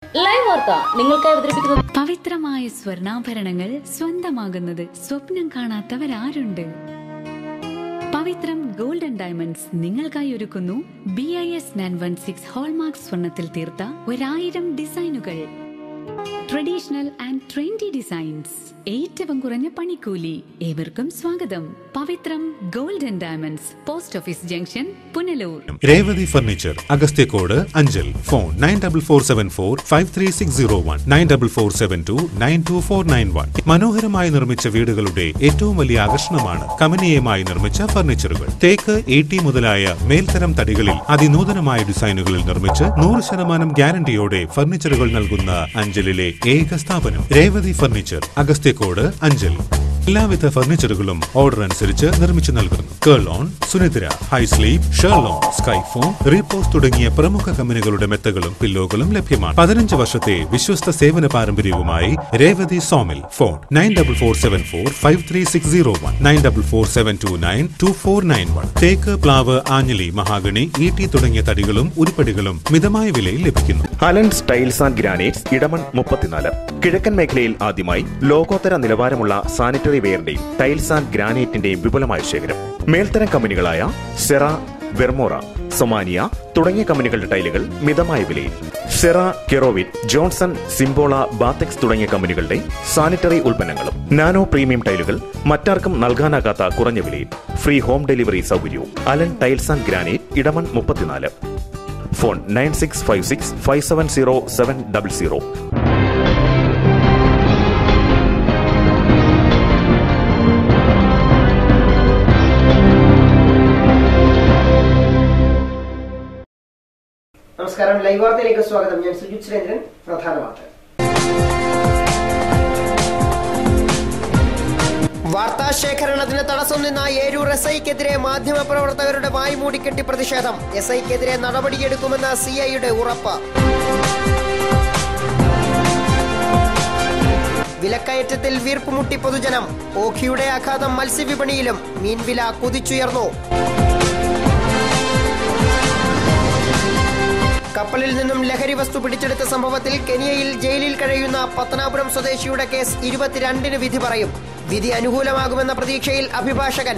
live വാർത്ത നിങ്ങൾക്കായി അവതരിപ്പിക്കുന്നത് പവിത്രമായ സ്വർണ്ണാഭരണങ്ങൾ സ്വന്തമാകുന്നത് സ്വപ്നം കാണാത്തവരാരുണ്ട് പവിത്രം ഗോൾഡൻ ഡയമണ്ട്സ് നിങ്ങൾക്കായി ഒരുക്കുന്നു B I S nine one six hallmark സ്വർണത്തിൽ തീർത്ത ഒരായിരം ഡിസൈനുകൾ ട്രഡീഷണൽ ആൻഡ് ട്രെൻഡി ഡിസൈൻസ് ഏറ്റവും കുറഞ്ഞ പണിക്കൂലി ഏവർക്കും സ്വാഗതം Pavithram Golden Diamonds post office junction Punalur Revathi furniture Agasthyacode Anchal phone nine double four seven four five three six zero one nine double four seven two nine two four nine one മനോഹരമായി നിർമ്മിച്ച വീടുകളുടെ ഏറ്റവും വലിയ ആകർഷണമാണ് കമനീയമായി നിർമ്മിച്ച ഫർണിച്ചറുകൾ തേക്ക് ഈട്ടി മുതലായ മേൽത്തരം തടികളിൽ അതിനൂതനമായ ഡിസൈനുകളിൽ നിർമ്മിച്ച് നൂറ് ശതമാനം ഗ്യാരണ്ടിയോടെ ഫർണിച്ചറുകൾ നൽകുന്ന അഞ്ചലിലെ ഏക സ്ഥാപനം രേവതി ഫർണിച്ചർ അഗസ്ത്യക്കോട് അഞ്ചൽ എല്ലാവിധ ഫർണിച്ചറുകളും ഓർഡർ അനുസരിച്ച് നിർമ്മിച്ചു നൽകുന്നു കേളോൺ സുനിദ്ര ഹൈ സ്ലീപ്പ് ഷെർലോൺ സ്കൈഫോൺ റീപോസ് തുടങ്ങിയ പ്രമുഖ കമ്പനികളുടെ മെത്തകളും പില്ലോകളും ലഭ്യമാണ് പതിനഞ്ച് വർഷത്തെ വിശ്വസ്ത സേവന പാരമ്പര്യവുമായി Revathi saw mill phone nine double four seven four five three six zero one nine double four seven two nine two four nine one തേക്ക് പ്ലാവ് ആഞ്ഞലി മഹാഗണി ഈട്ടി തുടങ്ങിയ തടികളും ഉരുപ്പടികളും മിതമായ വിലയിൽ ലഭിക്കുന്നു Allen's tiles and granites Edamon മുപ്പത്തിനാല് കിഴക്കൻ മേഖലയിൽ ആദ്യമായി ലോകോത്തര നിലവാരമുള്ള സാനിറ്ററി വെയറിന്റെയും ടൈൽസ് ആൻഡ് ഗ്രാനൈറ്റിന്റെയും വിപുലമായ ശേഖരം മേൽത്തരം കമ്പനികളായ സെറ വെർമോറ സൊമാനിയ തുടങ്ങിയ കമ്പനികളുടെ ടൈലുകൾ മിതമായ വിലയിൽ സെറ കെറോവിൻ ജോൺസൺ സിംബോള ബാത്തെക്സ് തുടങ്ങിയ കമ്പനികളുടെ സാനിറ്ററി ഉൽപ്പന്നങ്ങളും നാനോ പ്രീമിയം ടൈലുകൾ മറ്റാർക്കും നൽകാനാകാത്ത കുറഞ്ഞ വിലയിൽ ഫ്രീ ഹോം ഡെലിവറി സൗകര്യവും Allen tiles and granite Edamon മുപ്പത്തിനാല് phone nine six five six five seven zero seven double zero നമസ്കാരം ലൈവ് വാർത്തയിലേക്ക് സ്വാഗതം ഞാൻ സുജിത് സുരേന്ദ്രൻ പ്രധാന വാർത്തകൾ വാർത്താശേഖരണത്തിന് തടസ്സം നിന്ന ഏരൂർ എസ് ഐക്കെതിരെ മാധ്യമപ്രവർത്തകരുടെ വായ് മൂടിക്കെട്ടി പ്രതിഷേധം എസ് ഐക്കെതിരെ നടപടിയെടുക്കുമെന്ന സി ഐയുടെ ഉറപ്പ് വിലക്കയറ്റത്തിൽ വീർപ്പുമുട്ടി പൊതുജനം ഓഖിയുടെ ആഘാതം മത്സ്യവിപണിയിലും മീൻവില കുതിച്ചുയർന്നു കപ്പലിൽ നിന്നും ലഹരി വസ്തു പിടിച്ചെടുത്ത സംഭവത്തിൽ കെനിയയിൽ ജയിലിൽ കഴിയുന്ന പത്തനാപുരം സ്വദേശിയുടെ കേസ് ഇരുപത്തിരണ്ടിന് വിധി പറയും വിധി അനുകൂലമാകുമെന്ന പ്രതീക്ഷയിൽ അഭിഭാഷകൻ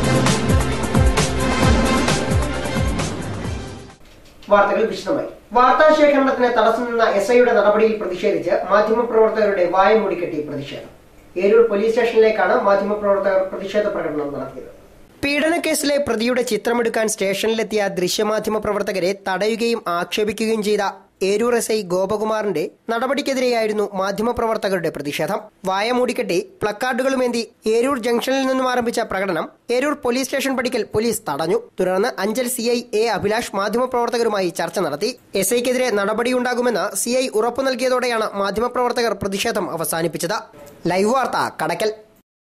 വാർത്തകൾ വിശദമായി വാർത്താശേഖരണത്തിന് തടസ്സം നിന്ന എസ് ഐയുടെ നടപടിയിൽ പ്രതിഷേധിച്ച് മാധ്യമപ്രവർത്തകരുടെ വായ മൂടിക്കെട്ടി പ്രതിഷേധം ഏരൂർ പോലീസ് സ്റ്റേഷനിലേക്കാണ് മാധ്യമപ്രവർത്തകർ പ്രതിഷേധ പ്രകടനം നടത്തിയത് പീഡനക്കേസിലെ പ്രതിയുടെ ചിത്രമെടുക്കാൻ സ്റ്റേഷനിലെത്തിയ ദൃശ്യമാധ്യമ പ്രവർത്തകരെ തടയുകയും ആക്ഷേപിക്കുകയും ചെയ്ത ഏരൂർ എസ് ഐ ഗോപകുമാറിന്റെ നടപടിക്കെതിരെയായിരുന്നു മാധ്യമപ്രവർത്തകരുടെ പ്രതിഷേധം വായ മൂടിക്കെട്ടി പ്ലക്കാർഡുകളുമേന്തി ഏരൂർ ജംഗ്ഷനിൽ നിന്നും ആരംഭിച്ച പ്രകടനം ഏരൂർ പോലീസ് സ്റ്റേഷൻ പടിക്കൽ പോലീസ് തടഞ്ഞു തുടർന്ന് Anchal C I A Abhilash മാധ്യമപ്രവർത്തകരുമായി ചർച്ച നടത്തി എസ് ഐക്കെതിരെ നടപടിയുണ്ടാകുമെന്ന് സി ഐ ഉറപ്പു നൽകിയതോടെയാണ് മാധ്യമപ്രവർത്തകർ പ്രതിഷേധം അവസാനിപ്പിച്ചത് ലൈവ് വാർത്ത കടക്കൽ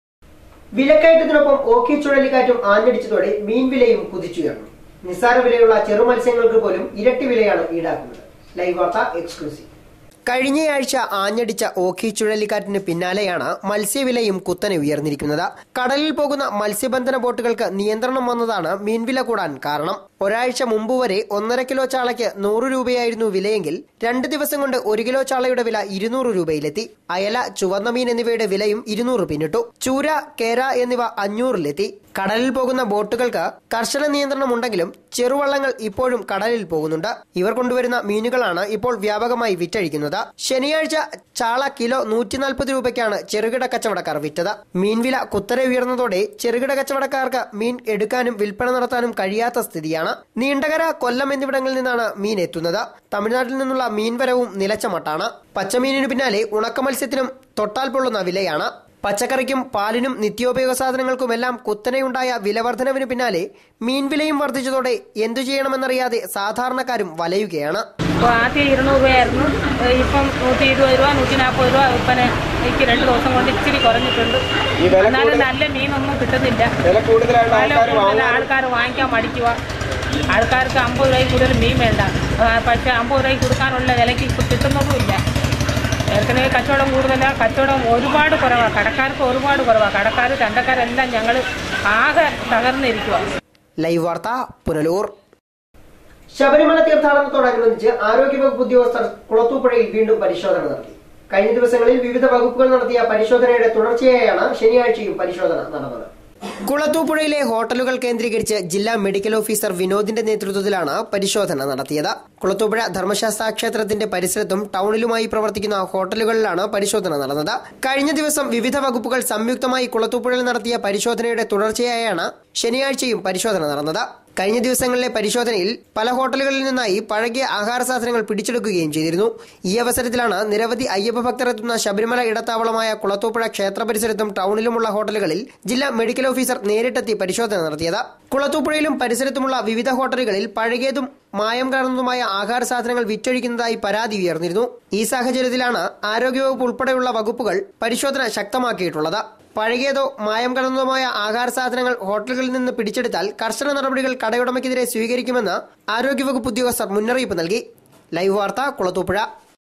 വിലക്കയറ്റത്തിനൊപ്പം ഓഖി ചുഴലിക്കാറ്റും ആഞ്ഞടിച്ചതോടെ മീൻ വിലയും കുതിച്ചുയർന്നു നിസ്സാര വിലയുള്ള ചെറു മത്സ്യങ്ങൾക്ക് പോലും ഇരട്ടി വിലയാണ് ഈടാക്കുന്നത് ലൈവ് വാർത്ത എക്സ്ക്ലൂസീവ് കഴിഞ്ഞയാഴ്ച ആഞ്ഞടിച്ച ഓഖി ചുഴലിക്കാറ്റിന് പിന്നാലെയാണ് മത്സ്യവിലയും കുത്തനെ ഉയർന്നിരിക്കുന്നത് കടലിൽ പോകുന്ന മത്സ്യബന്ധന ബോട്ടുകൾക്ക് നിയന്ത്രണം വന്നതാണ് മീൻവില കൂടാൻ കാരണം ഒരാഴ്ച മുമ്പ് വരെ ഒന്നര കിലോ ചാളയ്ക്ക് നൂറ് രൂപയായിരുന്നു വിലയെങ്കിൽ രണ്ട് ദിവസം കൊണ്ട് ഒരു കിലോ ചാളയുടെ വില ഇരുന്നൂറ് രൂപയിലെത്തി അയല ചുവന്ന മീൻ എന്നിവയുടെ വിലയും ഇരുന്നൂറ് പിന്നിട്ടു ചൂര കേര എന്നിവ അഞ്ഞൂറിലെത്തി കടലിൽ പോകുന്ന ബോട്ടുകൾക്ക് കർശന നിയന്ത്രണം ഉണ്ടെങ്കിലും ചെറുവള്ളങ്ങൾ ഇപ്പോഴും കടലിൽ പോകുന്നുണ്ട് ഇവർ കൊണ്ടുവരുന്ന മീനുകളാണ് ഇപ്പോൾ വ്യാപകമായി വിറ്റഴിക്കുന്നത് ശനിയാഴ്ച ചാള കിലോ നൂറ്റി നാൽപ്പത് രൂപയ്ക്കാണ് ചെറുകിട കച്ചവടക്കാർ വിറ്റത് മീൻവില കുത്തരെ ഉയർന്നതോടെ ചെറുകിട കച്ചവടക്കാർക്ക് മീൻ എടുക്കാനും വിൽപ്പന നടത്താനും കഴിയാത്ത സ്ഥിതിയാണ് നീണ്ടകര കൊല്ലം എന്നിവിടങ്ങളിൽ നിന്നാണ് മീൻ എത്തുന്നത് തമിഴ്നാട്ടിൽ നിന്നുള്ള മീൻവരവും നിലച്ച മട്ടാണ് പച്ചമീനിനു പിന്നാലെ ഉണക്ക മത്സ്യത്തിനും തൊട്ടാൽ പൊള്ളുന്ന വിലയാണ് പച്ചക്കറിക്കും പാലിനും നിത്യോപയോഗ സാധനങ്ങൾക്കുമെല്ലാം കുത്തനെയുണ്ടായ വിലവർധനവിന് പിന്നാലെ മീൻവിലയും വർദ്ധിച്ചതോടെ എന്തു ചെയ്യണമെന്നറിയാതെ സാധാരണക്കാരും വലയുകയാണ് അപ്പോൾ ആദ്യം ഇരുന്നൂറ് രൂപയായിരുന്നു ഇപ്പം നൂറ്റി ഇരുപത് രൂപ നൂറ്റി നാൽപ്പത് രൂപ വിൽപ്പന എനിക്ക് രണ്ട് ദിവസം കൊണ്ട് ഇച്ചിരി കുറഞ്ഞിട്ടുണ്ട് എന്നാലും നല്ല മീനൊന്നും കിട്ടുന്നില്ല വില കൂടുതൽ ആൾക്കാർ വാങ്ങിക്കാൻ മടിക്കുക ആൾക്കാർക്ക് അമ്പത് രൂപയിൽ കൂടുതൽ മീൻ വേണ്ട ആ, പക്ഷേ അമ്പത് രൂപയ്ക്ക് കൊടുക്കാനുള്ള വിലയ്ക്ക് ഇപ്പം കിട്ടുന്നതുമില്ല ഏற்கனவே കച്ചവടം കൂടുതലാണ് കച്ചവടം ഒരുപാട് കുറവാണ് കടക്കാർക്ക് ഒരുപാട് കുറവാണ് കടക്കാർ ചന്തക്കാരെല്ലാം ഞങ്ങൾ ആകെ തകർന്നിരിക്കുക ലൈവ് വാർത്ത പുനലൂർ ശബരിമല തീർത്ഥാടനത്തോടനുബന്ധിച്ച് ആരോഗ്യവകുപ്പ് ഉദ്യോഗസ്ഥർ കുളത്തൂപ്പുഴയിൽ വീണ്ടും പരിശോധന നടത്തി കഴിഞ്ഞ ദിവസങ്ങളിൽ വിവിധ വകുപ്പുകൾ നടത്തിയ പരിശോധനയുടെ തുടർച്ചയായാണ് ശനിയാഴ്ചയും പരിശോധന നടന്നത് കുളത്തൂപ്പുഴയിലെ ഹോട്ടലുകൾ കേന്ദ്രീകരിച്ച് ജില്ലാ മെഡിക്കൽ ഓഫീസർ വിനോദിന്റെ നേതൃത്വത്തിലാണ് പരിശോധന നടത്തിയത് കുളത്തൂപ്പുഴ ധർമ്മശാസ്ത്ര ക്ഷേത്രത്തിന്റെ പരിസരത്തും ടൗണിലുമായി പ്രവർത്തിക്കുന്ന ഹോട്ടലുകളിലാണ് പരിശോധന നടന്നത് കഴിഞ്ഞ ദിവസം വിവിധ വകുപ്പുകൾ സംയുക്തമായി കുളത്തൂപ്പുഴയിൽ നടത്തിയ പരിശോധനയുടെ തുടർച്ചയായാണ് ശനിയാഴ്ചയും പരിശോധന നടന്നത് കഴിഞ്ഞ ദിവസങ്ങളിലെ പരിശോധനയിൽ പല ഹോട്ടലുകളിൽ നിന്നായി പഴകിയ ആഹാര സാധനങ്ങൾ പിടിച്ചെടുക്കുകയും ചെയ്തിരുന്നു ഈ അവസരത്തിലാണ് നിരവധി അയ്യപ്പ ഭക്തർ എത്തുന്ന ശബരിമല ഇടത്താവളമായ കുളത്തൂപ്പുഴ ക്ഷേത്ര പരിസരത്തും ടൗണിലുമുള്ള ഹോട്ടലുകളിൽ ജില്ലാ മെഡിക്കൽ ഓഫീസർ നേരിട്ടെത്തി പരിശോധന നടത്തിയത് കുളത്തൂപ്പുഴയിലും പരിസരത്തുമുള്ള വിവിധ ഹോട്ടലുകളിൽ പഴകിയതും മായം കലർന്നതുമായ ആഹാര സാധനങ്ങൾ വിറ്റഴിക്കുന്നതായി പരാതി ഉയർന്നിരുന്നു ഈ സാഹചര്യത്തിലാണ് ആരോഗ്യവകുപ്പ് ഉൾപ്പെടെയുള്ള വകുപ്പുകൾ പരിശോധന ശക്തമാക്കിയിട്ടുള്ളത് പഴകിയതോ മായം കലർന്നതുമായ ആഹാര സാധനങ്ങൾ ഹോട്ടലുകളിൽ നിന്ന് പിടിച്ചെടുത്താൽ കർശന നടപടികൾ കടയുടമയ്ക്കെതിരെ സ്വീകരിക്കുമെന്ന് ആരോഗ്യവകുപ്പ് ഉദ്യോഗസ്ഥർ മുന്നറിയിപ്പ് നൽകി ലൈവ് വാർത്ത കുളത്തൂപ്പുഴ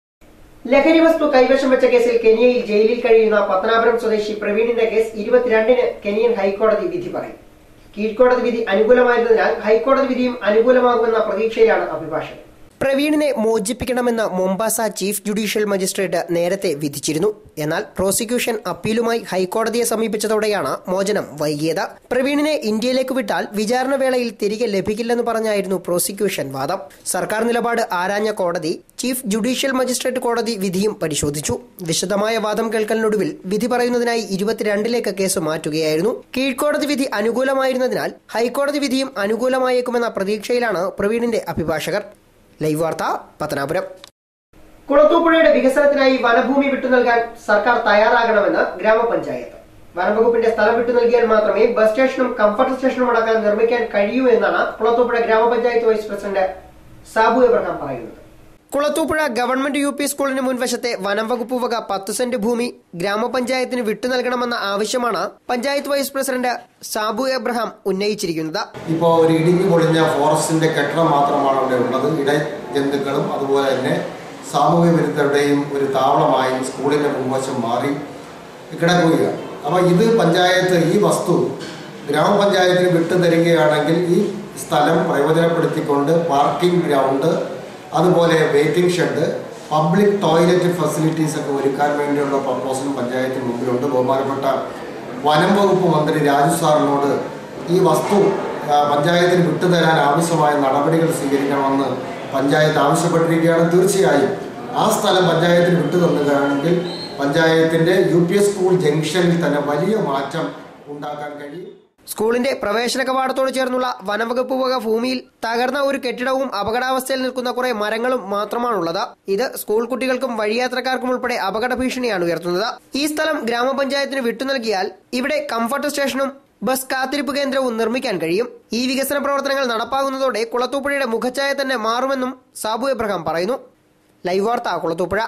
ലഹരി വസ്തു കൈവശം വെച്ച കേസിൽ കെനിയയിൽ ജയിലിൽ കഴിയുന്ന പത്തനാപുരം സ്വദേശി പ്രവീണിന്റെ കേസ് ഇരുപത്തിരണ്ടിന് കെനിയൻ ഹൈക്കോടതി വിധി പറയും കീഴ്ക്കോടതി വിധി അനുകൂലമായിരുന്നതിനാൽ ഹൈക്കോടതി വിധിയും അനുകൂലമാകുമെന്ന പ്രതീക്ഷയിലാണ് അഭിഭാഷകൻ പ്രവീണിനെ മോചിപ്പിക്കണമെന്ന് മൊംബാസ ചീഫ് ജുഡീഷ്യൽ മജിസ്ട്രേറ്റ് നേരത്തെ വിധിച്ചിരുന്നു എന്നാൽ പ്രോസിക്യൂഷൻ അപ്പീലുമായി ഹൈക്കോടതിയെ സമീപിച്ചതോടെയാണ് മോചനം വൈകിയത് പ്രവീണിനെ ഇന്ത്യയിലേക്ക് വിട്ടാൽ വിചാരണ വേളയിൽ തിരികെ ലഭിക്കില്ലെന്ന് പറഞ്ഞായിരുന്നു പ്രോസിക്യൂഷൻ വാദം സർക്കാർ നിലപാട് ആരാഞ്ഞ കോടതി ചീഫ് ജുഡീഷ്യൽ മജിസ്ട്രേറ്റ് കോടതി വിധിയും പരിശോധിച്ചു വിശദമായ വാദം കേൾക്കലിനൊടുവിൽ വിധി പറയുന്നതിനായി ഇരുപത്തിരണ്ടിലേക്ക് കേസ് മാറ്റുകയായിരുന്നു കീഴ്ക്കോടതി വിധി അനുകൂലമായിരുന്നതിനാൽ ഹൈക്കോടതി വിധിയും അനുകൂലമായേക്കുമെന്ന പ്രതീക്ഷയിലാണ് പ്രവീണിന്റെ അഭിഭാഷകർ ലൈവ് വാർത്ത പത്തനാപുരം കുളത്തൂപ്പുഴയുടെ വികസനത്തിനായി വനഭൂമി വിട്ടു നൽകാൻ സർക്കാർ തയ്യാറാകണമെന്ന് ഗ്രാമപഞ്ചായത്ത് വനംവകുപ്പിന്റെ സ്ഥലം വിട്ടു നൽകിയാൽ മാത്രമേ ബസ് സ്റ്റേഷനും കംഫർട്ട് സ്റ്റേഷനും അടക്കം നിർമ്മിക്കാൻ കഴിയൂ എന്നാണ് കുളത്തൂപ്പുഴ ഗ്രാമപഞ്ചായത്ത് വൈസ് പ്രസിഡന്റ് സാബു എബ്രഹാം പറയുന്നത് കുളത്തൂപ്പുഴ ഗവൺമെന്റ് യു പി സ്കൂളിന് മുൻവശത്തെ വനം വകുപ്പ് വക പത്ത് സെന്റ് ഭൂമി ഗ്രാമപഞ്ചായത്തിന് വിട്ടു നൽകണമെന്ന ആവശ്യമാണ് പഞ്ചായത്ത് വൈസ് പ്രസിഡന്റ് സാബു എബ്രഹാം ഉന്നയിച്ചിരിക്കുന്നത് ഇപ്പോൾ ഒരു ഇടിഞ്ഞു പൊളിഞ്ഞ ഫോറസ്റ്റിന്റെ കെട്ടിടം മാത്രമാണ് അവിടെ ഉള്ളത് ഇട ജന്തുക്കളും അതുപോലെ തന്നെ സാമൂഹ്യ വിരുദ്ധരുടെയും ഒരു താവളമായി സ്കൂളിന്റെ മുൻവശം മാറി കിടക്കുകയാണ് അപ്പോൾ ഇത് പഞ്ചായത്ത് ഈ വസ്തു ഗ്രാമപഞ്ചായത്തിന് വിട്ടു തരികയാണെങ്കിൽ ഈ സ്ഥലം പ്രയോജനപ്പെടുത്തിക്കൊണ്ട് പാർക്കിംഗ് ഗ്രൗണ്ട് അതുപോലെ waiting shed public toilet facilities ഒക്കെ ഒരുക്കാൻ വേണ്ടിയുള്ള പ്രപ്പോസലും പഞ്ചായത്തിന് മുമ്പിലുണ്ട് ബഹുമാനപ്പെട്ട വനം വകുപ്പ് മന്ത്രി രാജു സാറിനോട് ഈ വസ്തു ആ, പഞ്ചായത്തിന് വിട്ടുതരാൻ ആവശ്യമായ നടപടികൾ സ്വീകരിക്കണമെന്ന് പഞ്ചായത്ത് ആവശ്യപ്പെട്ടിരിക്കുകയാണ് തീർച്ചയായും ആ സ്ഥലം പഞ്ചായത്തിന് വിട്ടു തന്നുകയാണെങ്കിൽ പഞ്ചായത്തിന്റെ യു പി എസ് സ്കൂൾ ജംഗ്ഷനിൽ തന്നെ വലിയ മാറ്റം ഉണ്ടാക്കാൻ കഴിയും സ്കൂളിന്റെ പ്രവേശന കവാടത്തോട് ചേർന്നുള്ള വനംവകുപ്പ് വക ഭൂമിയിൽ തകർന്ന ഒരു കെട്ടിടവും അപകടാവസ്ഥയിൽ നിൽക്കുന്ന കുറെ മരങ്ങളും മാത്രമാണുള്ളത് ഇത് സ്കൂൾ കുട്ടികൾക്കും വഴിയാത്രക്കാർക്കും ഉൾപ്പെടെ അപകട ഭീഷണിയാണ് ഉയർത്തുന്നത് ഈ സ്ഥലം ഗ്രാമപഞ്ചായത്തിന് വിട്ടു നൽകിയാൽ ഇവിടെ കംഫർട്ട് സ്റ്റേഷനും ബസ് കാത്തിരിപ്പ് കേന്ദ്രവും നിർമ്മിക്കാൻ കഴിയും ഈ വികസന പ്രവർത്തനങ്ങൾ നടപ്പാകുന്നതോടെ കുളത്തൂപ്പുഴയുടെ മുഖച്ഛായ തന്നെ മാറുമെന്നും സാബു എബ്രഹാം പറയുന്നു ലൈവ് വാർത്ത കുളത്തൂപ്പുഴ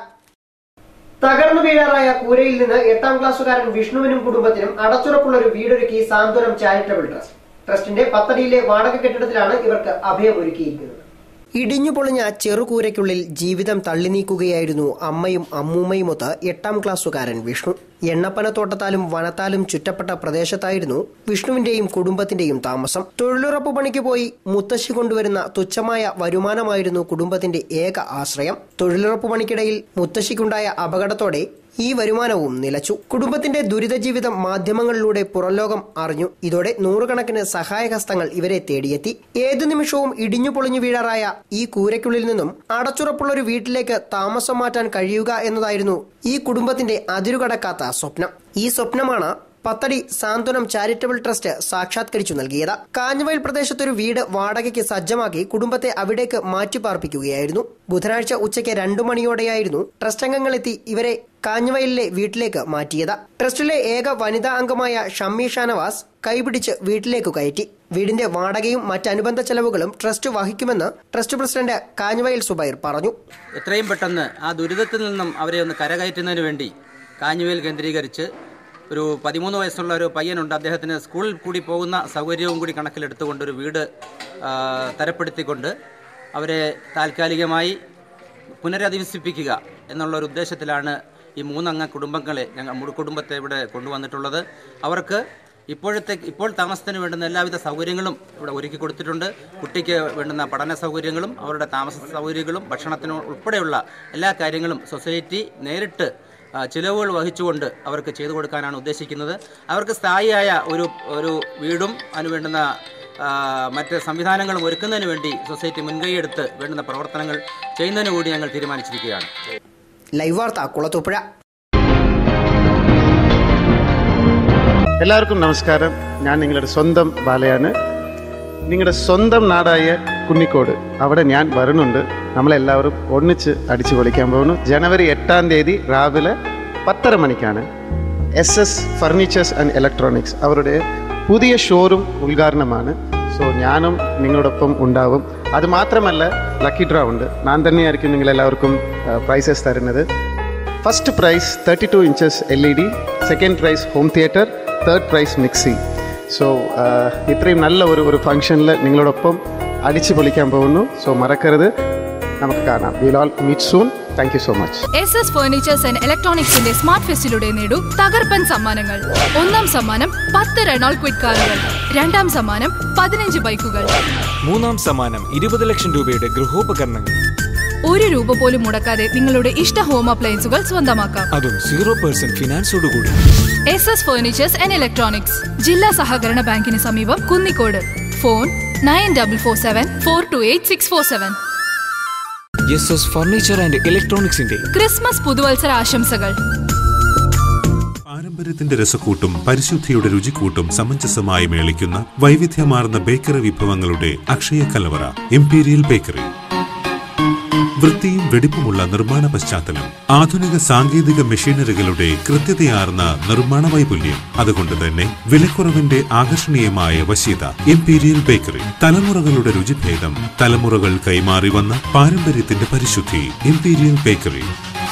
തകർന്നു വീഴാറായ കൂരയിൽ നിന്ന് എട്ടാം ക്ലാസ്സുകാരൻ വിഷ്ണുവിനും കുടുംബത്തിനും അടച്ചുറപ്പുള്ള ഒരു വീടൊരുക്കി സാന്ത്വനം ചാരിറ്റബിൾ ട്രസ്റ്റ് ട്രസ്റ്റിന്റെ പത്തടിയിലെ വാടക കെട്ടിടത്തിലാണ് ഇവർക്ക് അഭയം ഒരുക്കിയിരിക്കുന്നത് ഇടിഞ്ഞു പൊളിഞ്ഞ ചെറുകൂരയ്ക്കുള്ളിൽ ജീവിതം തള്ളി നീക്കുകയായിരുന്നു അമ്മയും അമ്മൂമ്മയുമൊത്ത് എട്ടാം ക്ലാസ്സുകാരൻ വിഷ്ണു എണ്ണപ്പനത്തോട്ടത്താലും വനത്താലും ചുറ്റപ്പെട്ട പ്രദേശത്തായിരുന്നു വിഷ്ണുവിന്റെയും കുടുംബത്തിന്റെയും താമസം തൊഴിലുറപ്പ് പണിക്ക് പോയി മുത്തശ്ശി കൊണ്ടുവരുന്ന തുച്ഛമായ വരുമാനമായിരുന്നു കുടുംബത്തിന്റെ ഏക ആശ്രയം തൊഴിലുറപ്പ് പണിക്കിടയിൽ മുത്തശ്ശിക്കുണ്ടായ അപകടത്തോടെ ഈ വരുമാനവും നിലച്ചു കുടുംബത്തിന്റെ ദുരിത ജീവിതം മാധ്യമങ്ങളിലൂടെ പുറംലോകം അറിഞ്ഞു ഇതോടെ നൂറുകണക്കിന് സഹായഹസ്തങ്ങൾ ഇവരെ തേടിയെത്തി ഏതു നിമിഷവും ഇടിഞ്ഞു പൊളിഞ്ഞു വീഴാറായ ഈ കൂരയ്ക്കുള്ളിൽ നിന്നും അടച്ചുറപ്പുള്ള ഒരു വീട്ടിലേക്ക് താമസം മാറ്റാൻ കഴിയുക എന്നതായിരുന്നു ഈ കുടുംബത്തിന്റെ അതിരുകടക്കാത്ത സ്വപ്നം ഈ സ്വപ്നമാണ് പത്തടി സാന്ത്വനം ചാരിറ്റബിൾ ട്രസ്റ്റ് സാക്ഷാത്കരിച്ചു നൽകിയത് കാഞ്ഞവയൽ പ്രദേശത്തൊരു വീട് വാടകയ്ക്ക് സജ്ജമാക്കി കുടുംബത്തെ അവിടേക്ക് മാറ്റിപ്പാർപ്പിക്കുകയായിരുന്നു ബുധനാഴ്ച ഉച്ചയ്ക്ക് രണ്ടു മണിയോടെയായിരുന്നു ട്രസ്റ്റ് അംഗങ്ങളെത്തി ഇവരെ കാഞ്ഞവയലിലെ വീട്ടിലേക്ക് മാറ്റിയത് ട്രസ്റ്റിലെ ഏക വനിതാ അംഗമായ ഷമ്മി ഷാനവാസ് കൈപിടിച്ച് വീട്ടിലേക്ക് കയറ്റി വീടിന്റെ വാടകയും മറ്റനുബന്ധ ചെലവുകളും ട്രസ്റ്റ് വഹിക്കുമെന്ന് ട്രസ്റ്റ് പ്രസിഡന്റ് കാഞ്ഞവയൽ സുബൈർ പറഞ്ഞു എത്രയും പെട്ടെന്ന് ആ ദുരിതത്തിൽ നിന്നും അവരെ ഒന്ന് കരകയറ്റുന്നതിന് വേണ്ടി കാഞ്ഞുവേൽ കേന്ദ്രീകരിച്ച് ഒരു പതിമൂന്ന് വയസ്സുള്ള ഒരു പയ്യനുണ്ട് അദ്ദേഹത്തിന് സ്കൂളിൽ കൂടി പോകുന്ന സൗകര്യവും കൂടി കണക്കിലെടുത്തുകൊണ്ട് ഒരു വീട് ആ, തരപ്പെടുത്തിക്കൊണ്ട് അവരെ താൽക്കാലികമായി പുനരധിവസിപ്പിക്കുക എന്നുള്ള ഒരു ഉദ്ദേശത്തിലാണ് ഈ മൂന്നംഗ കുടുംബങ്ങളെ ഞങ്ങൾ മുഴു കുടുംബത്തെ ഇവിടെ കൊണ്ടുവന്നിട്ടുള്ളത് അവർക്ക് ഇപ്പോഴത്തെ ഇപ്പോൾ താമസത്തിന് വേണ്ടുന്ന എല്ലാവിധ സൗകര്യങ്ങളും ഇവിടെ ഒരുക്കി കൊടുത്തിട്ടുണ്ട് കുട്ടിക്ക് വേണ്ടുന്ന പഠന സൗകര്യങ്ങളും അവരുടെ താമസ സൗകര്യങ്ങളും ഭക്ഷണത്തിന് ഉൾപ്പെടെയുള്ള എല്ലാ കാര്യങ്ങളും സൊസൈറ്റി നേരിട്ട് ആ, ചിലവുകൾ വഹിച്ചുകൊണ്ട് അവർക്ക് ചെയ്തു കൊടുക്കാനാണ് ഉദ്ദേശിക്കുന്നത് അവർക്ക് സ്ഥായിയായ ഒരു ഒരു വീടും അതിന് വേണ്ടുന്ന ആ, മറ്റ് സംവിധാനങ്ങളും ഒരുക്കുന്നതിന് വേണ്ടി സൊസൈറ്റി മുൻകൈയെടുത്ത് വേണ്ടുന്ന പ്രവർത്തനങ്ങൾ ചെയ്യുന്നതിന് കൂടി ഞങ്ങൾ തീരുമാനിച്ചിരിക്കുകയാണ് ലൈവ് വാർത്ത കുളത്തൂപ്പുഴ എല്ലാവർക്കും നമസ്കാരം ഞാൻ നിങ്ങളുടെ സ്വന്തം ബാലയാണ് നിങ്ങളുടെ സ്വന്തം നാടായ കുന്നിക്കോട് അവിടെ ഞാൻ വരുന്നുണ്ട് നമ്മളെല്ലാവരും ഒന്നിച്ച് അടിച്ചു പൊളിക്കാൻ പോകുന്നു ജനുവരി എട്ടാം തീയതി രാവിലെ പത്തര മണിക്കാണ് S S furnitures and electronics അവരുടെ പുതിയ ഷോറൂം ഉദ്ഘാടനമാണ് സോ ഞാനും നിങ്ങളോടൊപ്പം ഉണ്ടാവും അത് മാത്രമല്ല ലക്കി ഡ്രോ ഉണ്ട് ഞാൻ തന്നെയായിരിക്കും നിങ്ങളെല്ലാവർക്കും പ്രൈസസ് തരുന്നത് first prize thirty two inches L E D second prize home theatre third prize mixie so ഇത്രയും നല്ല ഒരു ഒരു ഫംഗ്ഷനിൽ നിങ്ങളോടൊപ്പം അടിച്ചു പൊളിക്കാൻ പോകുന്നു സോ മറക്കരുത് നമുക്ക് കാണാം will all meet soon thank you so much S S furnitures and ഇലക്ട്രോണിക്സിന്റെ സ്മാർട്ട് ഫെസ്റ്റിലൂടെ നേടൂ തകർപ്പൻ സമ്മാനങ്ങൾ ഒന്നാം സമ്മാനം പത്ത് റെനോൾ ക്വിക്ക് കാറുകൾ രണ്ടാം സമ്മാനം പതിനഞ്ച് ബൈക്കുകൾ മൂന്നാം സമ്മാനം ഇരുപത് ലക്ഷം രൂപയുടെ ഗൃഹോപകരണങ്ങൾ ഒരു രൂപ പോലും മുടക്കാതെ നിങ്ങളുടെ ഇഷ്ട ഹോം അപ്ലയൻസുകൾ സ്വന്തമാക്കാം അതും സീറോ പെർസെന്റ് ഫിനാൻസോടുകൂടി S S furnitures and electronics ജില്ലാ സഹകരണ ബാങ്കിന് സമീപം Kunnicode phone nine double four seven four two eight six four seven S S furniture and ഇലക്ട്രോണിക്സിന്റെ ക്രിസ്മസ് പുതുവത്സര ആശംസകൾ പാരമ്പര്യത്തിന്റെ രസക്കൂട്ടും പരിശുദ്ധിയുടെ രുചിക്കൂട്ടും സമഞ്ജസമായി മേളിക്കുന്ന വൈവിധ്യമാർന്ന ബേക്കറി വിഭവങ്ങളുടെ അക്ഷയ കലവറ ഇംപീരിയൽ ബേക്കറി വൃത്തിയും വെടിപ്പുമുള്ള നിർമ്മാണ പശ്ചാത്തലം ആധുനിക സാങ്കേതിക മെഷീനറികളുടെ കൃത്യതയാർന്ന നിർമ്മാണ വൈപുല്യം അതുകൊണ്ട് തന്നെ വിലക്കുറവിന്റെ ആകർഷണീയമായ വശ്യത ഇംപീരിയൽ ബേക്കറി തലമുറകളുടെ രുചിഭേദം തലമുറകൾ കൈമാറി വന്ന പാരമ്പര്യത്തിന്റെ പരിശുദ്ധി imperial bakery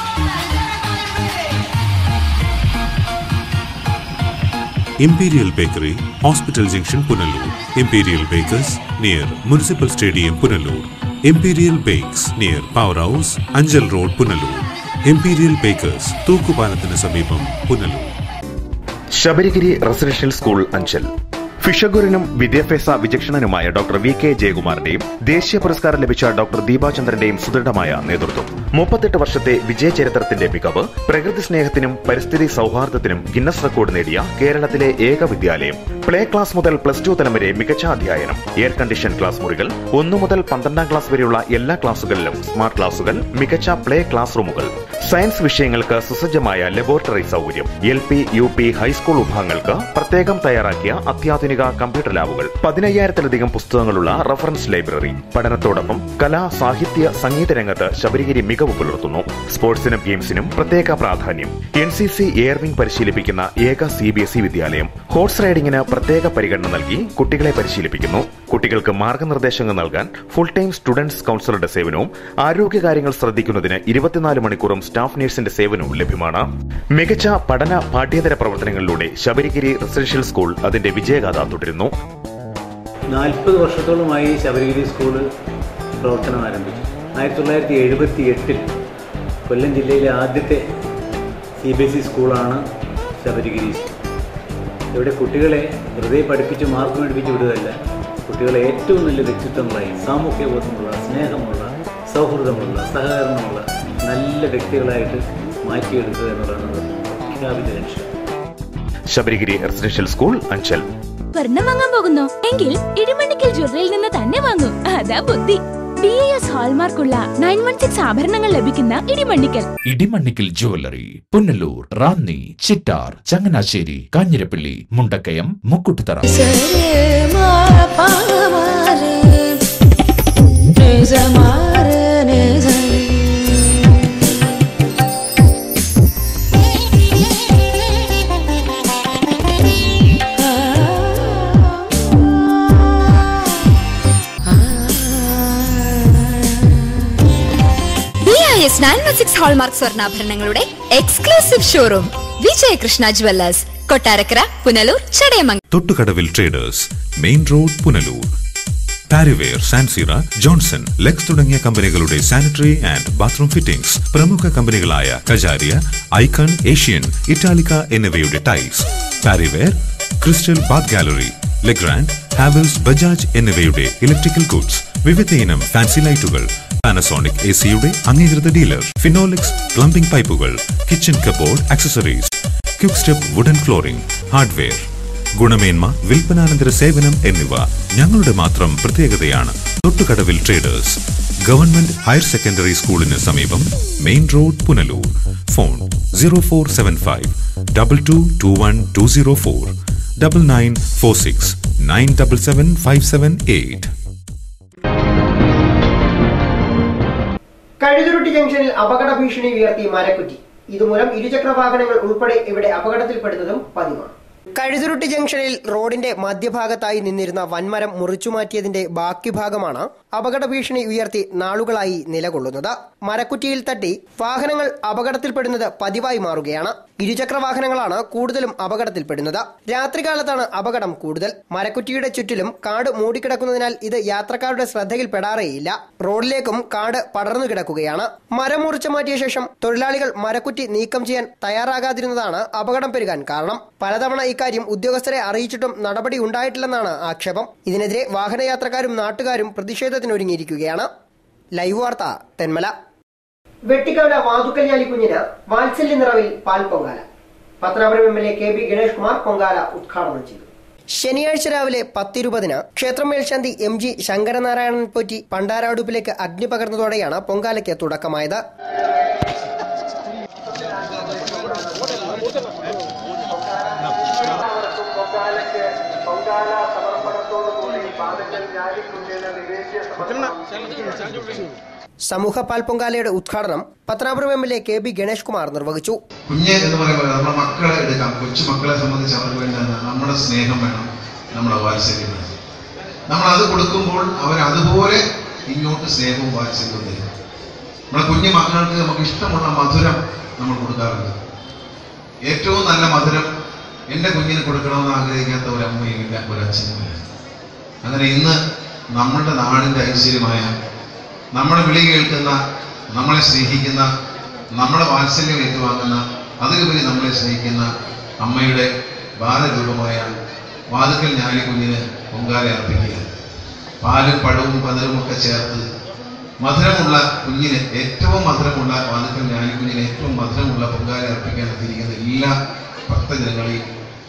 imperial bakery hospital junction Punalur imperial bakers near municipal stadium Punalur imperial bakes near power house Anchal road Punalur imperial bakers തൂക്കുപാലത്തിന് സമീപം പുനലൂർ ശബരിഗിരി റെസിഡൻഷ്യൽ സ്കൂൾ അഞ്ചൽ ഫിഷഗുരനും വിദ്യാഭ്യാസ വിചക്ഷണനുമായ ഡോക്ടർ വി കെ ജയകുമാറിന്റെയും ദേശീയ പുരസ്കാരം ലഭിച്ച ഡോക്ടർ ദീപാചന്ദ്രന്റെയും സുദൃഢമായ നേതൃത്വം മുപ്പത്തെട്ട് വർഷത്തെ വിജയ ചരിത്രത്തിന്റെ മികവ് പ്രകൃതി സ്നേഹത്തിനും പരിസ്ഥിതി സൗഹാർദ്ദത്തിനും ഗിന്നസ് റെക്കോർഡ് നേടിയ കേരളത്തിലെ ഏക വിദ്യാലയം പ്ലേ ക്ലാസ് മുതൽ പ്ലസ് ടു തലം വരെ മികച്ച അധ്യയനം എയർ കണ്ടീഷൻ ക്ലാസ് മുറികൾ ഒന്നു മുതൽ പന്ത്രണ്ടാം ക്ലാസ് വരെയുള്ള എല്ലാ ക്ലാസുകളിലും സ്മാർട്ട് ക്ലാസുകൾ മികച്ച പ്ലേ ക്ലാസ് റൂമുകൾ സയൻസ് വിഷയങ്ങൾക്ക് സുസജ്ജമായ ലബോറട്ടറി സൗകര്യം L P U P high school വിഭാഗങ്ങൾക്ക് പ്രത്യേകം തയ്യാറാക്കിയ അത്യാധുനിക കമ്പ്യൂട്ടർ ലാബുകൾ പതിനയ്യായിരത്തിലധികം പുസ്തകങ്ങളുള്ള റഫറൻസ് ലൈബ്രറി പഠനത്തോടൊപ്പം കലാ സാഹിത്യ സംഗീത രംഗത്ത് ശബരിഗിരി മികവ് പുലർത്തുന്നു സ്പോർട്സിനും ഗെയിംസിനും പ്രത്യേക പ്രാധാന്യം എൻ സി സി എയർവിംഗ് പരിശീലിപ്പിക്കുന്ന ഏക സി ബി എസ് ഇ വിദ്യാലയം ഹോഴ്സ് റൈഡിംഗിന് പ്രത്യേക പരിഗണന നൽകി കുട്ടികളെ പരിശീലിപ്പിക്കുന്നു കുട്ടികൾക്ക് മാർഗനിർദ്ദേശങ്ങൾ നൽകാൻ ഫുൾ ടൈം സ്റ്റുഡൻസ് കൌൺസിലറുടെ സേവനവും ആരോഗ്യകാര്യങ്ങൾ ശ്രദ്ധിക്കുന്നതിന് ഇരുപത്തിനാല് മണിക്കൂറും സ്റ്റാഫ് നഴ്സിന്റെ സേവനവും ലഭ്യമാണ് മികച്ച പഠന പാഠ്യേതര പ്രവർത്തനങ്ങളിലൂടെ ശബരിഗിരി റെസിഡൻഷ്യൽ സ്കൂൾ അതിന്റെ വിജയഗാഥ തുടരുന്നു നാൽപ്പത് വർഷത്തോളമായി ശബരിഗിരി സ്കൂള് പ്രവർത്തനം ആരംഭിച്ചു ആയിരത്തി തൊള്ളായിരത്തി എഴുപത്തി എട്ടിൽ കൊല്ലം ജില്ലയിലെ ആദ്യത്തെ സി ബി എസ് ഇ സ്കൂളാണ് ശബരിഗിരി സ്കൂൾ ഇവിടെ കുട്ടികളെ വെറുതെ പഠിപ്പിച്ച് മാർക്ക് മേടിപ്പിച്ച് വിടുകയല്ല കുട്ടികളെ ഏറ്റവും നല്ല വ്യക്തിത്വങ്ങളായി സാമൂഹ്യ ബോധമുള്ള സ്നേഹമുള്ള സൗഹൃദമുള്ള സഹകരണമുള്ള നല്ല വ്യക്തികളായിട്ട് മാറ്റിയെടുക്കുക എന്നുള്ളതാണ് പ്രഖ്യാപിത ലക്ഷ്യം ശബരിഗിരി റെസിഡൻഷ്യൽ സ്കൂൾ അഞ്ചൽ സ്വർണം വാങ്ങാൻ പോകുന്നു എങ്കിൽ ഇടിമണ്ണിക്കൽ ജ്വല്ലറിയിൽ നിന്ന് തന്നെ വാങ്ങൂ അതാ ബുദ്ധി ബി എ എസ് ഹാൾമാർക്കുള്ള നയൻ വൺ സിക്സ് ആഭരണങ്ങൾ ലഭിക്കുന്ന Edimannickal Edimannickal jewellery Punalur Ranni Chittar Changanassery Kanjirappally Mundakayam Mukkoottuthara B I S nine one six hallmark സ്വർണ്ണാഭരണങ്ങളുടെ exclusive showroom Vijayakrishna jewellers Kottarakkara Punalur Chadayamangalam തൊട്ടുകടവിൽ traders main road Punalur Parryware സാൻസിറ ജോൺസൺ ലെക്സ് തുടങ്ങിയ കമ്പനികളുടെ സാനിറ്ററി ആൻഡ് ബാത്റൂം ഫിറ്റിംഗ്സ് പ്രമുഖ കമ്പനികളായ കജാരിയ ഐക്കൺ ഏഷ്യൻ ഇറ്റാലിക്ക എന്നിവയുടെ tiles Parryware crystal bath gallery Legrand Havells Bajaj എന്നിവയുടെ ഇലക്ട്രിക്കൽ ഗുഡ്സ് വിവിധ ഇനം ഫാൻസി ലൈറ്റുകൾ പാനസോണിക് എ സിയുടെ അംഗീകൃത ഡീലർ ഫിനോലിക്സ് പ്ലംബിംഗ് പൈപ്പുകൾ kitchen cupboard accessories quick step wooden flooring hardware ഗുണമേന്മ വിൽപ്പനാനന്തര സേവനം എന്നിവ ഞങ്ങളുടെ മാത്രം പ്രത്യേകതയാണ് തൊട്ടുകടവിൽ ട്രേഡേഴ്സ് ഗവൺമെന്റ് ഹയർ സെക്കൻഡറി സ്കൂളിന് സമീപം main road Punalur phone zero four seven five double two two one two zero four double nine four six nine double seven five seven eight Kazhuthurutty ജംഗ്ഷനിൽ അപകട ഭീഷണി ഉയർത്തി മരക്കുറ്റി ഇതുമൂലം ഇരുചക്ര വാഹനങ്ങൾ ഉൾപ്പെടെ ഇവിടെ അപകടത്തിൽപ്പെടുന്നതും പതിവാണ് കഴുതുരുട്ടി ജംഗ്ഷനിൽ റോഡിന്റെ മധ്യഭാഗത്തായി നിന്നിരുന്ന വൻമരം മുറിച്ചുമാറ്റിയതിന്റെ ബാക്കി ഭാഗമാണ് അപകട ഭീഷണി ഉയർത്തി നാളുകളായി നിലകൊള്ളുന്നത് മരക്കുറ്റിയിൽ തട്ടി വാഹനങ്ങൾ അപകടത്തിൽപ്പെടുന്നത് പതിവായി മാറുകയാണ് ഇരുചക്ര വാഹനങ്ങളാണ് കൂടുതലും അപകടത്തിൽപ്പെടുന്നത് രാത്രികാലത്താണ് അപകടം കൂടുതൽ മരക്കുറ്റിയുടെ ചുറ്റിലും കാട് മൂടിക്കിടക്കുന്നതിനാൽ ഇത് യാത്രക്കാരുടെ ശ്രദ്ധയിൽപ്പെടാറേയില്ല റോഡിലേക്കും കാട് പടർന്നു കിടക്കുകയാണ് മരം മുറിച്ചു മാറ്റിയ ശേഷം തൊഴിലാളികൾ മരക്കുറ്റി നീക്കം ചെയ്യാൻ തയ്യാറാകാതിരുന്നതാണ് അപകടം പെരുകാൻ കാരണം പലതവണ ഇക്കാര്യം ഉദ്യോഗസ്ഥരെ അറിയിച്ചിട്ടും നടപടി ഉണ്ടായിട്ടില്ലെന്നാണ് ആക്ഷേപം ഇതിനെതിരെ വാഹനയാത്രക്കാരും നാട്ടുകാരും പ്രതിഷേധത്തിനൊരുങ്ങിയിരിക്കുകയാണ് ലൈവ് വാർത്ത തെന്മല വെട്ടിക്കവല വാതുക്കല്യാലി കുഞ്ഞിന് വാത്സല്യ നിറവിൽ പാൽ Pongala Pathanapuram M L A K B Ganesh Kumar Pongala ഉദ്ഘാടനം ചെയ്തു ശനിയാഴ്ച രാവിലെ പത്തിരുപതിന് ക്ഷേത്രം മേൽശാന്തി എം ജി ശങ്കരനാരായണൻ പോറ്റി പണ്ടാരടുപ്പിലേക്ക് അഗ്നി പകർന്നതോടെയാണ് പൊങ്കാലയ്ക്ക് തുടക്കമായത് സമൂഹ പാൽ പൊങ്കാലയുടെ ഉദ്ഘാടനം Pathanapuram M L A K B Ganesh Kumar നിർവഹിച്ചു കുഞ്ഞ് എന്ന് പറയുമ്പോൾ നമ്മുടെ മക്കളെ എടുക്കാം കൊച്ചു മക്കളെ സംബന്ധിച്ച് അവർക്ക് വേണ്ടത് നമ്മുടെ സ്നേഹം വേണം നമ്മുടെ വാത്സല്യം വേണം നമ്മൾ അത് കൊടുക്കുമ്പോൾ അവർ അതുപോലെ ഇങ്ങോട്ട് സ്നേഹവും വാത്സല്യവും തരും നമ്മുടെ കുഞ്ഞു മക്കൾക്ക് നമുക്ക് ഇഷ്ടമുള്ള മധുരം നമ്മൾ കൊടുക്കാറുണ്ട് ഏറ്റവും നല്ല മധുരം എൻ്റെ കുഞ്ഞിന് കൊടുക്കണമെന്ന് ആഗ്രഹിക്കാത്ത ഒരു അമ്മയും ഇല്ല ഒരു അച്ഛനും ഇല്ല അങ്ങനെ ഇന്ന് നമ്മളുടെ നാടിൻ്റെ ഐശ്വര്യമായ നമ്മളെ വിളി കേൾക്കുന്ന നമ്മളെ സ്നേഹിക്കുന്ന നമ്മളെ വാത്സല്യം ഏറ്റുവാങ്ങുന്ന അതിലുപരി നമ്മളെ സ്നേഹിക്കുന്ന അമ്മയുടെ ബാലരൂപമായ വാതുക്കൽ ഞാലിക്കുഞ്ഞിന് പൊങ്കാല അർപ്പിക്കുക പാലും പഴവും പതിരും ഒക്കെ ചേർത്ത് മധുരമുള്ള കുഞ്ഞിന് ഏറ്റവും മധുരമുള്ള വാതുക്കൽ ഞാലിക്കുഞ്ഞിന് ഏറ്റവും മധുരമുള്ള പൊങ്കാല അർപ്പിക്കാൻ എത്തിയിരിക്കുന്ന എല്ലാ ഭക്തജനങ്ങളെയും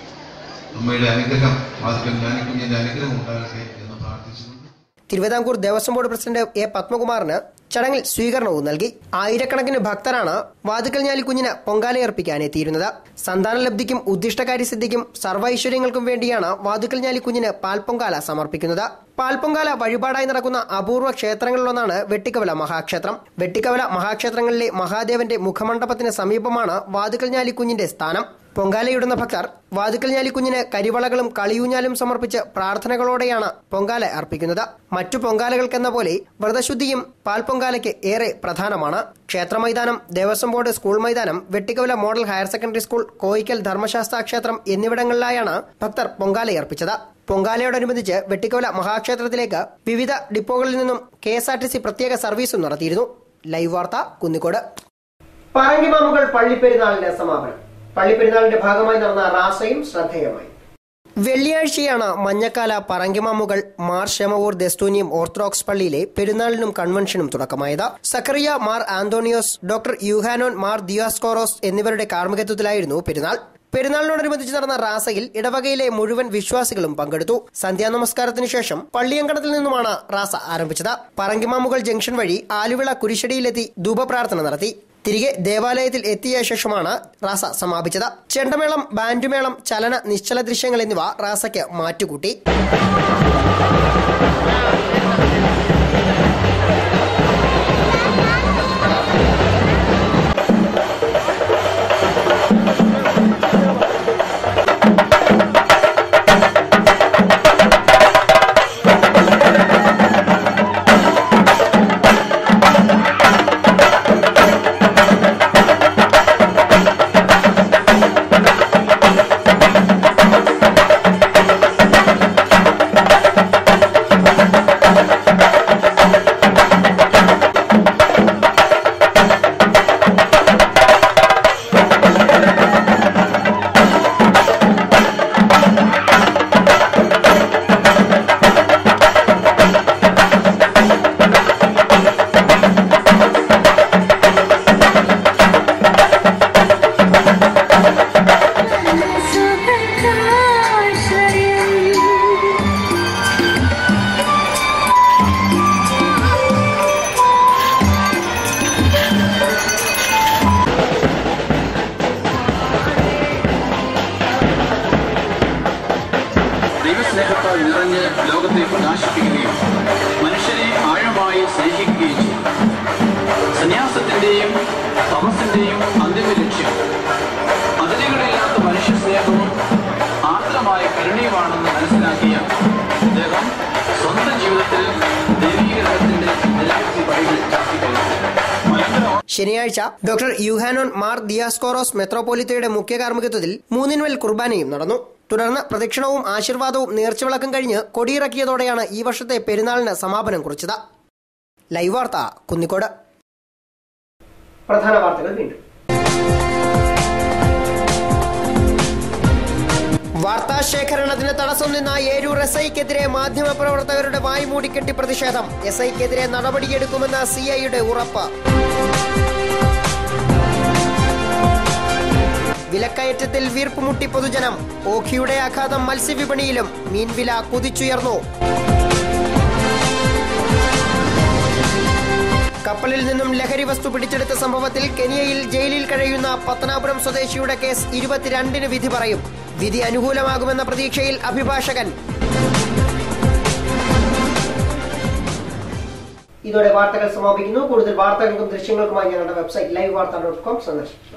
അമ്മയുടെ അനുഗ്രഹം വാതുക്കൽ ഞാലിക്കുഞ്ഞിന്റെ അനുഗ്രഹം ഉണ്ടാകട്ടെ എന്ന് പ്രാർത്ഥിച്ചുകൊണ്ട് Travancore Devaswom board president A പത്മകുമാറിന് ചടങ്ങിൽ സ്വീകരണവും നൽകി ആയിരക്കണക്കിന് ഭക്തരാണ് വാതുക്കൽ ഞാലി കുഞ്ഞിന് പൊങ്കാലയർപ്പിക്കാൻ എത്തിയിരുന്നത് സന്താനലബ്ധിക്കും ഉദ്ദിഷ്ടകാര്യ സിദ്ധിക്കും സർവൈശ്വര്യങ്ങൾക്കും വേണ്ടിയാണ് വാതുക്കൽ ഞാലി കുഞ്ഞിന് പാൽപ്പൊങ്കാല സമർപ്പിക്കുന്നത് പാൽപ്പൊങ്കാല വഴിപാടായി നടക്കുന്ന അപൂർവ ക്ഷേത്രങ്ങളിലൊന്നാണ് വെട്ടിക്കവല മഹാക്ഷേത്രം വെട്ടിക്കവല മഹാക്ഷേത്രങ്ങളിലെ മഹാദേവന്റെ മുഖമണ്ഡപത്തിന് സമീപമാണ് വാതുക്കൽ ഞാലി കുഞ്ഞിന്റെ സ്ഥാനം പൊങ്കാലയിടുന്ന ഭക്തർ വാതുക്കൽ ഞാലിക്കുഞ്ഞിന് കരിവളകളും കളിയൂഞ്ഞാലും സമർപ്പിച്ച് പ്രാർത്ഥനകളോടെയാണ് പൊങ്കാല അർപ്പിക്കുന്നത് മറ്റു പൊങ്കാലകൾക്കെന്ന പോലെ വ്രതശുദ്ധിയും പാൽപ്പൊങ്കാലയ്ക്ക് ഏറെ പ്രധാനമാണ് ക്ഷേത്ര മൈതാനം ദേവസ്വം ബോർഡ് സ്കൂൾ മൈതാനം Vettikkavala model higher secondary school Koickal ധർമ്മശാസ്ത്ര ക്ഷേത്രം എന്നിവിടങ്ങളിലായാണ് ഭക്തർ പൊങ്കാലയർപ്പിച്ചത് പൊങ്കാലയോടനുബന്ധിച്ച് വെട്ടിക്കവല മഹാക്ഷേത്രത്തിലേക്ക് വിവിധ ഡിപ്പോകളിൽ നിന്നും K S R T C പ്രത്യേക സർവീസും നടത്തിയിരുന്നു ലൈവ് വാർത്ത കുന്നിക്കോട് പറങ്കിമാമുകൾ പള്ളിപ്പെരുന്നാളിന്റെ സമാപനം പള്ളിപ്പെരുന്നാളിന്റെ ഭാഗമായി നടന്ന റാസയും ശ്രദ്ധേയമായി വെള്ളിയാഴ്ചയാണ് മഞ്ഞക്കാല പറങ്കിമാമുകൾ മാർ ഷെമവൂർ ദെസ്തൂനിയം ഓർത്തഡോക്സ് പള്ളിയിലെ പെരുന്നാളിനും കൺവെൻഷനും തുടക്കമായത് സക്കറിയ മാർ ആന്തോണിയോസ് ഡോക്ടർ യുഹാനോൻ മാർ ദിയാസ്കോറോസ് എന്നിവരുടെ കാർമ്മികത്വത്തിലായിരുന്നു പെരുന്നാൾ പെരുന്നാളിനോടനുബന്ധിച്ച് നടന്ന റാസയിൽ ഇടവകയിലെ മുഴുവൻ വിശ്വാസികളും പങ്കെടുത്തു സന്ധ്യാനമസ്കാരത്തിനു ശേഷം പള്ളിയങ്കണത്തിൽ നിന്നുമാണ് റാസ ആരംഭിച്ചത് പറങ്കിമാമുകൾ ജംഗ്ഷൻ വഴി ആലുവിള കുരിശടിയിലെത്തി ധൂപപ്രാർത്ഥന നടത്തി തിരികെ ദേവാലയത്തിൽ എത്തിയ ശേഷമാണ് റാസ സമാപിച്ചത് ചെണ്ടമേളം ബാൻഡുമേളം ചലന നിശ്ചല ദൃശ്യങ്ങൾ എന്നിവ റാസയ്ക്ക് മാറ്റുകൂട്ടി ലോകത്തെ പ്രകാശിപ്പിക്കുകയും മനുഷ്യനെ ആഴമായി സ്നേഹിക്കുകയും ചെയ്തു സന്യാസത്തിന്റെയും തപസ്സിന്റെയും അന്തിമ ലക്ഷ്യം അതിരുകളില്ലാത്ത മനുഷ്യ സ്നേഹവും ആർദ്രമായ കരുണയുമാണെന്ന് മനസ്സിലാക്കിയ അദ്ദേഹം സ്വന്തം ജീവിതത്തിൽ ദൈവീകരണത്തിന്റെ നിരവധി പടികൾ ചാർത്തിക്കഴിഞ്ഞു ശനിയാഴ്ച ഡോക്ടർ യുഹാനോൻ മാർ ദിയാസ്കോറോസ് മെത്രോപൊലിത്തയുടെ മുഖ്യ കാർമ്മികത്വത്തിൽ മൂന്നിന്മേൽ കുർബാനയും നടന്നു തുടർന്ന് പ്രദക്ഷിണവും ആശീർവാദവും നേർച്ചവിളക്കം കഴിഞ്ഞ് കൊടിയിറക്കിയതോടെയാണ് ഈ വർഷത്തെ പെരുന്നാളിന് സമാപനം കുറിച്ചത് ലൈവ് വാർത്ത കുന്നിക്കോട് പ്രധാന വാർത്തകൾ വീണ്ടും വാർത്താശേഖരണത്തിന് തടസ്സം നിന്ന ഏരൂർ എസ് ഐക്കെതിരെ മാധ്യമപ്രവർത്തകരുടെ വായ് മൂടിക്കെട്ടി പ്രതിഷേധം എസ് ഐക്കെതിരെ നടപടിയെടുക്കുമെന്ന സി ഐയുടെ ഉറപ്പ് വിലക്കയറ്റത്തിൽ വീർപ്പുമുട്ടി പൊതുജനം ഓഖിയുടെ ആഘാതം മത്സ്യവിപണിയിലും മീൻവില കുതിച്ചുയർന്നു കപ്പലിൽ നിന്നും ലഹരി വസ്തു പിടിച്ചെടുത്ത സംഭവത്തിൽ കെനിയയിൽ ജയിലിൽ കഴിയുന്ന പത്തനാപുരം സ്വദേശിയുടെ കേസ് ഇരുപത്തിരണ്ടിന് വിധി പറയും വിധി അനുകൂലമാകുമെന്ന പ്രതീക്ഷയിൽ അഭിഭാഷകൻ ഇതോടെ വാർത്തകൾ സമാപിക്കുന്നു കൂടുതൽ വാർത്തകൾക്കും ദൃശ്യങ്ങൾക്കുമായി ഞങ്ങളുടെ website live Varttha dot com സന്ദർശിക്കുക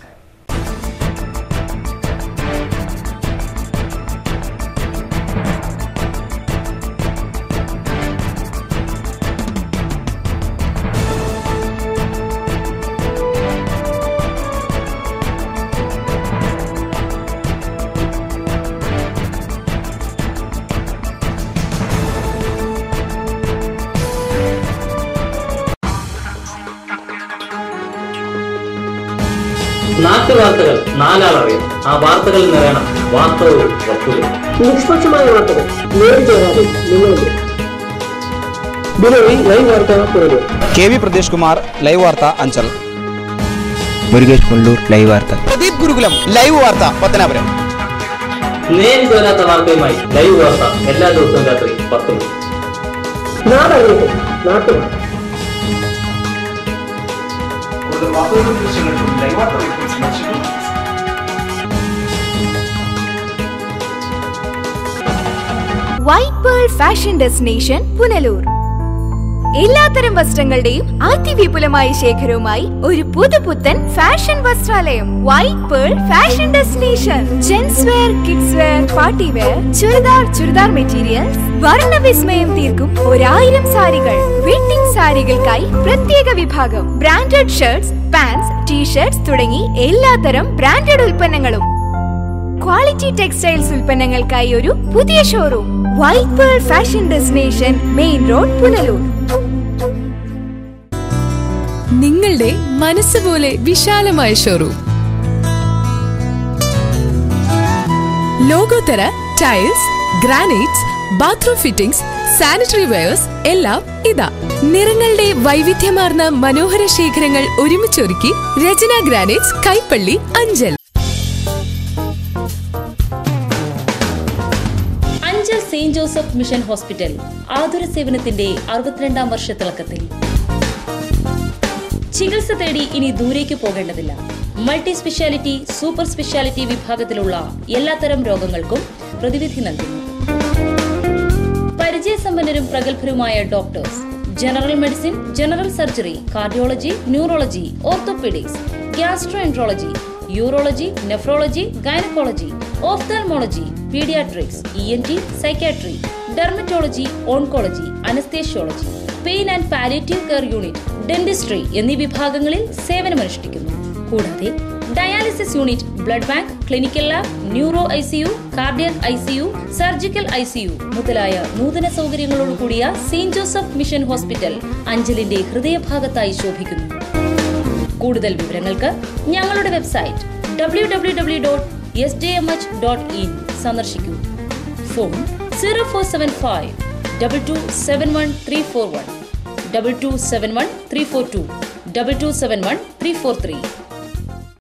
നാട്ടുവാർത്തകൾ നാലാളറിയും ആ വാർത്തകൾ നിറയണം വാർത്തകളും വസ്തുതയും നിഷ്പക്ഷമായ വാർത്തകൾ നേരിട്ട് നിങ്ങളുടെ ലൈവ് വാർത്ത പുറകെ K V Pradesh Kumar live Varttha Anchal Murukesh Mulloor live വാർത്ത പ്രദീപ് ഗുരുകുലം ലൈവ് വാർത്ത പത്തനാപുരം നേരിട്ട് വരാത്ത വാർത്തയുമായി ലൈവ് വാർത്ത എല്ലാ ദിവസവും രാത്രി പത്ത് മണി നാടകങ്ങൾ നാട്ടുകൾ കൂടുതൽ വാർത്തകളും ദൃശ്യങ്ങൾക്കും ലൈവ് വാർത്ത റിപ്പോർട്ട് സന്ദർശിക്കും white pearl fashion destination Punalur എല്ലാത്തരം വസ്ത്രങ്ങളുടെയും അതിവിപുലമായ ശേഖരവുമായി ഒരു പുതുപുത്തൻ ഫാഷൻ വസ്ത്രാലയം white pearl fashion destination gents wear kids wear party wear churidar churidar materials വർണ്ണവിസ്മയം തീർക്കും ഒരായിരം സാരികൾ വെഡിംഗ് സാരികൾക്കായി പ്രത്യേക വിഭാഗം ബ്രാൻഡഡ് ഷർട്ട്സ് പാൻസ് ടീഷർട്സ് തുടങ്ങി എല്ലാത്തരം ബ്രാൻഡഡ് ഉൽപ്പന്നങ്ങളും ക്വാളിറ്റി ടെക്സ്റ്റൈൽസ് ഉൽപ്പന്നങ്ങൾക്കായി ഒരു പുതിയ showroom white pearl fashion destination main road Punalur നിങ്ങളുടെ മനസ്സുപോലെ വിശാലമായ ഷോറൂം ലോകോത്തര tiles granites bathroom fittings sanitary wares എല്ലാം ഇതാ നിറങ്ങളുടെ വൈവിധ്യമാർന്ന മനോഹര ശേഖരങ്ങൾ ഒരുമിച്ചൊരുക്കി Rachana granites Kaippally Anchal Anchal Saint Joseph mission hospital ആതുര സേവനത്തിന്റെ അറുപത്തിരണ്ടാം വർഷ തിളക്കത്തിൽ ചികിത്സ തേടി ഇനി ദൂരേക്ക് പോകേണ്ടതില്ല മൾട്ടി സ്പെഷ്യാലിറ്റി സൂപ്പർ സ്പെഷ്യാലിറ്റി വിഭാഗത്തിലുള്ള എല്ലാത്തരം രോഗങ്ങൾക്കും പ്രതിവിധി നൽകുന്നു പരിചയസമ്പന്നരും പ്രഗത്ഭരുമായ doctors general medicine general surgery cardiology neurology orthopaedics gastroenterology urology nephrology gynaecology ophthalmology paediatrics E N T psychiatry dermatology oncology anaesthesiology pain and palliative care unit dentistry എന്നീ വിഭാഗങ്ങളിൽ സേവനമനുഷ്ഠിക്കുന്നു കൂടാതെ dialysis unit blood bank clinical lab neuro I C U cardiac I C U surgical I C U മുതലായ നൂതന സൗകര്യങ്ങളോട് കൂടിയ Saint Joseph mission hospital അഞ്ചലിന്റെ ഹൃദയഭാഗത്തായി ശോഭിക്കുന്നു കൂടുതൽ വിവരങ്ങൾക്ക് ഞങ്ങളുടെ website W W W dot S D M H dot in സന്ദർശിക്കൂ phone zero four seven five double two seven one three four one double two seven one three four two double two seven one three four three